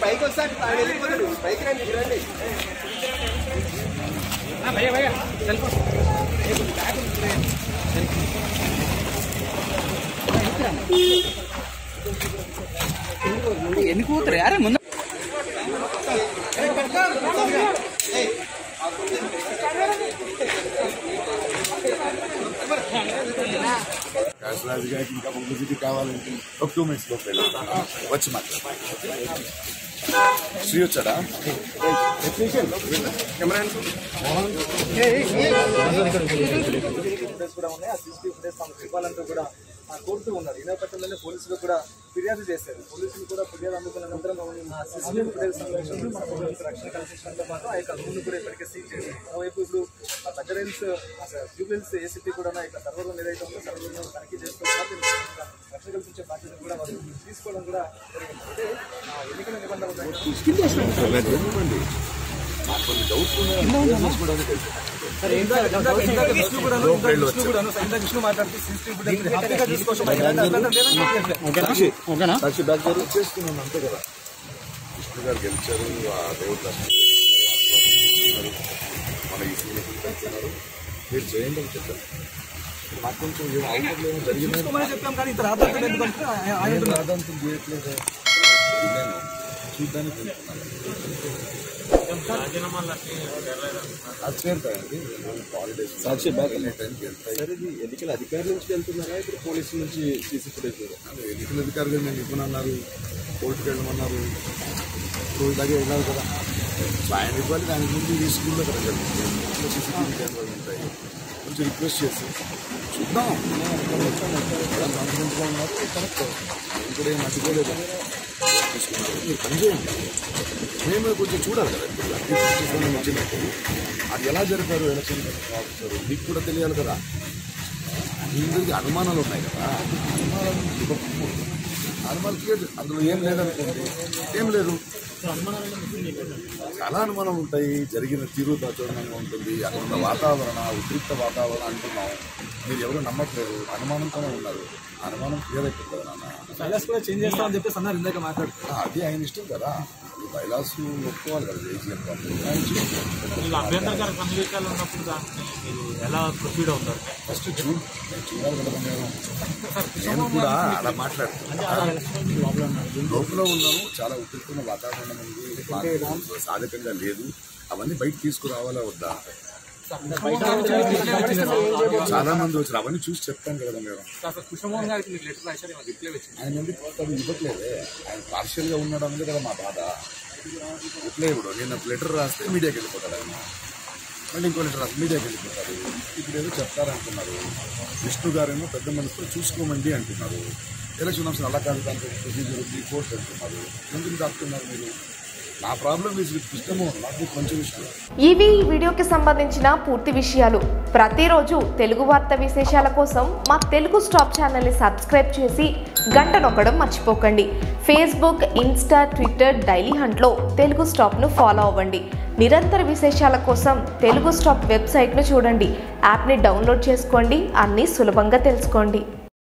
పైకి వస్తాడు ఆయన వెళ్ళిపోతాడు పైకి రండి ఇటు రండి ఎన్ని కూతురు అరే ముందు కాశరాజు గారికి ఇంకా పబ్లిసిటీ కావాలంటే ఒక టూ మినిట్స్ లోపు వెళ్ళి వచ్చి మాట్లాడు శ్రీ వచ్చాడా ఫుటేజ్ కూడా ఉన్నాయి ఆ సీసీటీవీ ఫుటేజ్ తమకు ఇవ్వాలంటూ కూడా ఆ కోరుతూ ఉన్నారు ఈ నేపథ్యంలోనే పోలీసులు కూడా ఫిర్యాదు చేశారు పోలీసులు కూడా ఫిర్యాదు అందుకున్న అనంతరం ఆ సీసీటీవీ ఫుటేజ్ సంబంధించి మన పోలీసులకు రక్షణ కల్పించడంతో పాటు ఆ యొక్క రూమ్ కూడా ఇప్పటికే సీల్ చేశారు మరోవైపు ఇప్పుడు ఆ దగ్గరైన్స్ జూబిల్స్ ఏసీపీ కూడా ఇట్లా సర్వర్లో ఏదైతే ఉందో సర్వర్ను తనిఖీ చేస్తూ కూడా దీనికి రక్షణ కల్పించే బాధ్యత కూడా వారు తీసుకోవడం కూడా జరిగింది అంటే ఆ ఎన్నికల నిబంధనలు కొన్ని డౌట్స్ విష్ణు మాట్లాడుతూ సీసీటీవీ ఫుటేజ్ హ్యాపీగా తీసుకోవచ్చు ఓకేనా చేసుకున్నాను అంతే కదా విష్ణు గారు గెలిచారు ఆ దేవుడు మన ఈ సీనియర్ పెంచుతున్నారు మీరు చేయండి అని చెప్పారు నాకు కొంచెం ఏం అవుతుంది ఏమో జరిగింది తీసుకోమని చెప్పాం కానీ ఇంత రాత్రి ఎందుకంటే ఆయన నేను రాదంతం చేయట్లేదు నేను చూడ్డానికి వెళ్తున్నాను అది చేరుతాయండి హాలిడేస్ సాక్షి బ్యాక్ టైంకి వెళ్తాయి సరే ఇది ఎన్నికల అధికారుల నుంచి వెళ్తున్నారా ఇప్పుడు పోలీసుల నుంచి సీసీ ఫుటేజ్ అదే ఎన్నికల అధికారులు నేను ఇవ్వనన్నారు కోర్టుకు వెళ్ళమన్నారు కోర్టు దగ్గర వెళ్ళాలి కదా సో ఆయన ఇవ్వాలి దాని ముందు ఈ స్కూల్లో కదా జరుగుతుంది సీసీటీవీ కెమెరాలు ఉంటాయి కొంచెం రిక్వెస్ట్ చేసి చూద్దాం కాన్ఫిడెంట్గా ఉన్నారు కరెక్ట్ నేను కూడా ఏం అడ్డుకోలేదు తీసుకున్నారు మీరు పని చేయండి మేము కొంచెం చూడాలి కదా ఇప్పుడు అన్ని సిస్టమ్స్ వచ్చినప్పుడు అది ఎలా జరిపారు ఎలక్షన్ ఆఫీసర్ మీకు కూడా తెలియాలి కదా అందరికీ అనుమానాలు ఉన్నాయి కదా అనుమానాలు ఇవ్వకూడదు. అనుమానాలు క్లియర్ అందులో ఏం లేదనుకోండి ఏం లేదు చాలా అనుమానాలు ఉంటాయి జరిగిన తీరు దాచోరణంగా ఉంటుంది అక్కడ ఉన్న వాతావరణ ఉద్రిక్త వాతావరణం అంటున్నాం మీరు ఎవరు నమ్మట్లేదు అనుమానంతోనే ఉన్నారు అనుమానం క్లియర్ అయిపోతుంది కదా నాన్న బైలాస్ కూడా చేంజ్ చేస్తామని చెప్పేసి అన్నారు ఇందాక మాట్లాడుతూ ఆ, అది ఆయన ఇష్టం కదా ఈ బైలాస్ ఒప్పుకోవాలి కదా ఏజీఎం వీళ్ళు అభ్యంతరకర సన్నివేశాలు ఉన్నప్పుడు దాన్ని మీరు ఎలా ప్రొసీడ్ అవుతారు ఫస్ట్ చూడు నేను చూడాలి కదా నేను నేను కూడా అలా మాట్లాడుతున్నాను లోపల ఉన్నాము చాలా ఉద్రిక్తమైన వాతావరణం ఉంది మాకు సాధకంగా లేదు అవన్నీ బయట తీసుకురావాలా వద్దా చాలా మంది వచ్చారు అవన్నీ చూసి చెప్తాను కదా మేడం కృష్ణమోహన్ గారికి మీకు లెటర్ రాశారు ఏమైనా రిప్లై వచ్చింది ఆయన ఎందుకు అది ఇవ్వట్లేదే ఆయన పార్షియల్ గా ఉండడం అనేది కదా మా బాధ ఇట్లే ఇప్పుడు నేను లెటర్ రాస్తే మీడియాకి వెళ్ళిపోతాడు ఆయన మళ్ళీ ఇంకో లెటర్ రాస్తే మీడియాకి వెళ్ళిపోతారు ఇప్పుడు ఏదో చెప్తారంటున్నారు విష్ణు గారేమో పెద్ద మనసుతో చూసుకోమండి అంటున్నారు ఎలక్షన్ ఆఫీసర్ అలా కాదు దానికి ప్రొసీజర్ ఉంది కోర్టు అంటున్నారు ఎందుకు దాక్కున్నారు మీరు నా ప్రాబ్లం ఇస్ విత్ కృష్ణమోహన్ నాకు కొంచెం ఇష్టం ఇవి ఈ వీడియోకి సంబంధించిన పూర్తి విషయాలు ప్రతిరోజు తెలుగు వార్త విశేషాల కోసం మా తెలుగు స్టాప్ ఛానల్ని సబ్స్క్రైబ్ చేసి గంట నొక్కడం మర్చిపోకండి ఫేస్బుక్ ఇన్స్టా ట్విట్టర్ డైలీ హంట్లో తెలుగు స్టాప్ను ఫాలో అవ్వండి నిరంతర విశేషాల కోసం తెలుగు స్టాప్ వెబ్సైట్ను చూడండి యాప్ని డౌన్లోడ్ చేసుకోండి అన్నీ సులభంగా తెలుసుకోండి